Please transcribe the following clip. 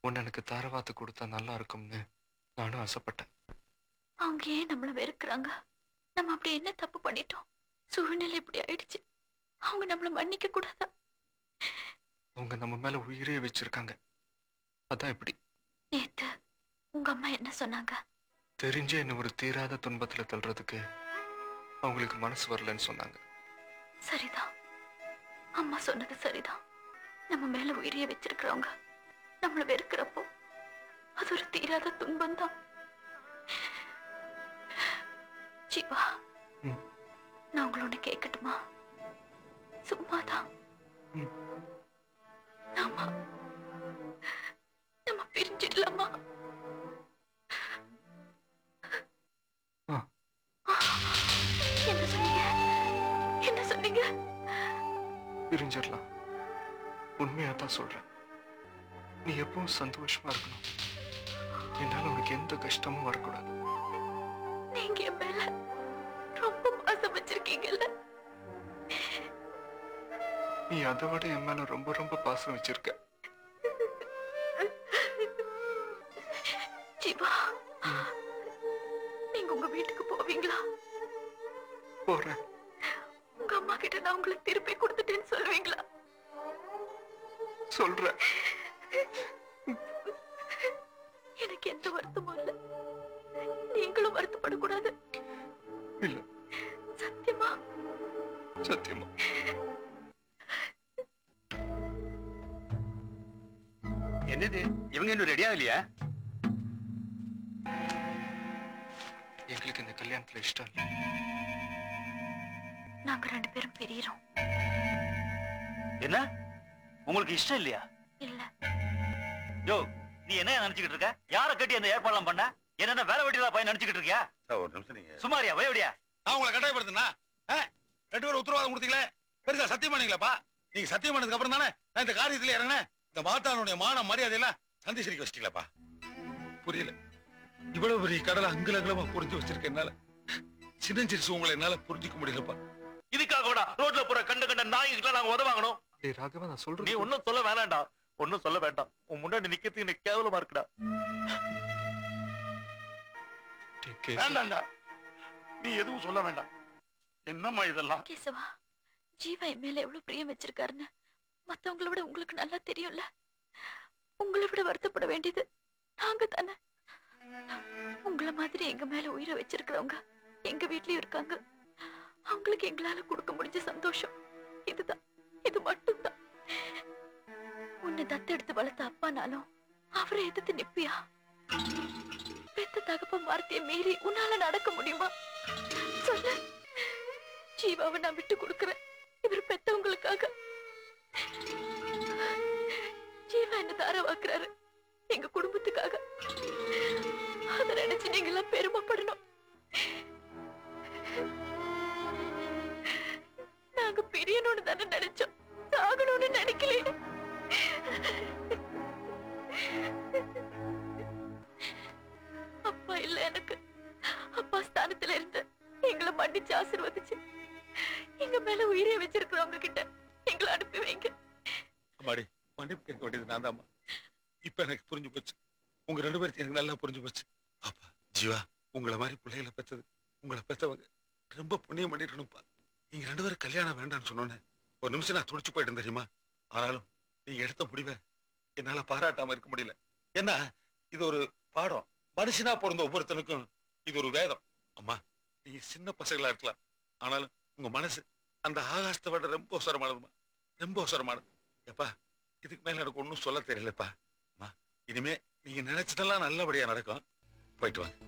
உன்னை எனக்கு தாரவாத்து கொடுத்தா நல்லா இருக்கும்னு நானும் ஆசைப்பட்டேன் அவங்க ஏன் நம்மள வெறுக்கிறாங்க நம்ம அப்படி என்ன தப்பு பண்ணிட்டோம் சூழ்நிலை இப்படி ஆயிடுச்சு அவங்க நம்மள மன்னிக்க கூடாதா அவங்க நம்ம மேல உயிரே வச்சிருக்காங்க அதான் இப்படி நேத்து உங்க அம்மா என்ன சொன்னாங்க தெரிஞ்சே என்ன ஒரு தீராத துன்பத்துல தள்ளுறதுக்கு அவங்களுக்கு மனசு வரலன்னு சொன்னாங்க சரிதான் அம்மா சொன்னது சரிதான் நம்ம மேல உயிரிய வச்சிருக்கிறவங்க நம்மள வெறுக்கிறப்போ அது ஒரு தீராத துன்பம் தான் ஜீவா ம். நான் உங்களோட கேட்கட்டுமா சும்மாதான் ம். ஆமா நம்ம பிரிஞ்சிடலாமா ஆ. என்ன சொன்னீங்க என்ன சொன்னீங்க பிரிஞ்சிடலாம் உண்மையா தான் சொல்றேன் நீ எப்பவும் சந்தோஷமா இருக்கணும் என்னால உனக்கு எந்த கஷ்டமும் வரக்கூடாது நீங்க என் மேல ரொம்ப பாசம் வச்சிருக்கீங்கல்ல நீ அதை விட என் மேல ரொம்ப ரொம்ப பாசம் வச்சிருக்க ஜீவா நீங்க உங்க வீட்டுக்கு போவீங்களா போறேன் உங்க அம்மா கிட்ட நான் உங்களுக்கு திருப்பி கொடுத்துட்டேன்னு சொல்லுவீங்களா சொல்றேன் எனக்கு எந்த வருத்தமும் இல்ல நீங்களும் வருத்தப்படக்கூடாது இல்ல சத்தியமா சத்தியமா என்னது இவங்க இன்னும் ரெடியா இல்லையா எங்களுக்கு இந்த கல்யாணத்துல இஷ்டம் இல்லை நாங்க ரெண்டு பேரும் பிரியறோம் என்ன உங்களுக்கு இஷ்டம் இல்லையா இல்ல யோ நீ என்ன நினைச்சுக்கிட்டு இருக்க யார கட்டி அந்த ஏற்பாடுலாம் பண்ண என்ன வேலை வெட்டிலாம் பையன் நினைச்சுக்கிட்டு இருக்கியா ஒரு நிமிஷம் நீங்க சுமாரியா வயவடியா நான் உங்களை கட்டாயப்படுத்தினா ரெண்டு பேரும் உத்தரவாதம் கொடுத்தீங்களே பெருசா சத்தியம் பண்ணீங்களப்பா நீங்க சத்தியம் பண்ணதுக்கு அப்புறம் தானே நான் இந்த காரியத்துல இறங்கினேன் இந்த மாத்தானுடைய மான மரியாதை எல்லாம் சந்தி சிரிக்க வச்சிட்டீங்களப்பா புரியல இவ்வளவு பெரிய கடலை அங்குலங்களமா புரிஞ்சு வச்சிருக்க என்னால சின்னஞ்சிரிசு உங்களை என்னால புரிஞ்சுக்க முடியலப்பா இதுக்காக கூட ரோட்ல போற கண்ட கண்ட நாய்கிட்ட நாங்க உதவாங்கணும் டேய் ராகவா நான் நீ சொல்றது ஒன்னும் சொல்ல வேணாம்டா ஒன்னும் சொல்ல வேண்டாம் உன் முன்னாடி நிக்கிறதுக்கு எனக்கு கேவலமா இருக்குடா டேய், கேசு. வேண்டாம்டா நீ எதுவும் சொல்ல வேண்டாம் என்னம்மா இதெல்லாம் கேசவா ஜீவா என் மேல எவ்வளவு பிரியம் வச்சிருக்காருன்னு மத்தவங்கள விட உங்களுக்கு நல்லா தெரியும்ல உங்களை விட வருத்தப்பட வேண்டியது நாங்க தானே உங்கள மாதிரி எங்க மேல உயிரை வச்சிருக்கிறவங்க எங்க வீட்லயும் இருக்காங்க அவங்களுக்கு எங்களால கொடுக்க முடிஞ்ச சந்தோஷம் இதுதான் இது மட்டும்தான் உன்னை தத்தெடுத்து வளர்த்த அப்பானாலும் அவரை எதிர்த்து நிப்பியா பெத்த தகப்பன் வார்த்தையை மீறி உன்னால நடக்க முடியுமா சொல்லு ஜீவாவை நான் விட்டு கொடுக்கிறேன் இவர் பெத்தவங்களுக்காக ஜீவா என்ன தாரவாக்குறாரு எங்க குடும்பத்துக்காக அத நினைச்சு நீங்க எல்லாம் பெருமைப்படணும் நாங்க பிரியணும்னு தானே நினைச்சோம் சாகணும்னு நினைக்கலையே அப்பா இல்ல எனக்கு அப்பா ஸ்தானத்துல இருந்து எங்களை மன்னிச்சு ஆசீர்வதிச்சு எங்க மேல உயிரை வச்சிருக்கிறவங்க கிட்ட எங்களை அனுப்பி வைங்க அம்மாடி மன்னிப்பு கேட்க வேண்டியது நான் தான்மா இப்ப எனக்கு புரிஞ்சு போச்சு உங்க ரெண்டு பேருக்கு எனக்கு நல்லா புரிஞ்சு போச்சு அப்பா ஜீவா உங்களை மாதிரி பிள்ளைகளை பெத்தது உங்களை பெத்தவங்க ரொம்ப புண்ணியம் பண்ணிருக்கணும்ப்பா நீங்க ரெண்டு பேரும் கல்யாணம் வேண்டாம்னு சொன்னோன்னே ஒரு நிமிஷம் நான் துடிச்சு போயிட்டேன் தெரியுமா ஆனாலும் நீங்க எடுத்த முடிவை என்னால பாராட்டாம இருக்க முடியல ஏன்னா இது ஒரு பாடம் மனுஷனா பிறந்த ஒவ்வொருத்தனுக்கும் இது ஒரு வேதம் அம்மா நீங்க சின்ன பசங்களா இருக்கலாம் ஆனாலும் உங்க மனசு அந்த ஆகாசத்தை விட ரொம்ப உசரமானதுமா ரொம்ப உசரமானது எப்பா இதுக்கு மேல எனக்கு ஒன்றும் சொல்ல தெரியலப்பா அம்மா இனிமே நீங்க நினைச்சதெல்லாம் நல்லபடியா நடக்கும் போயிட்டு வாங்க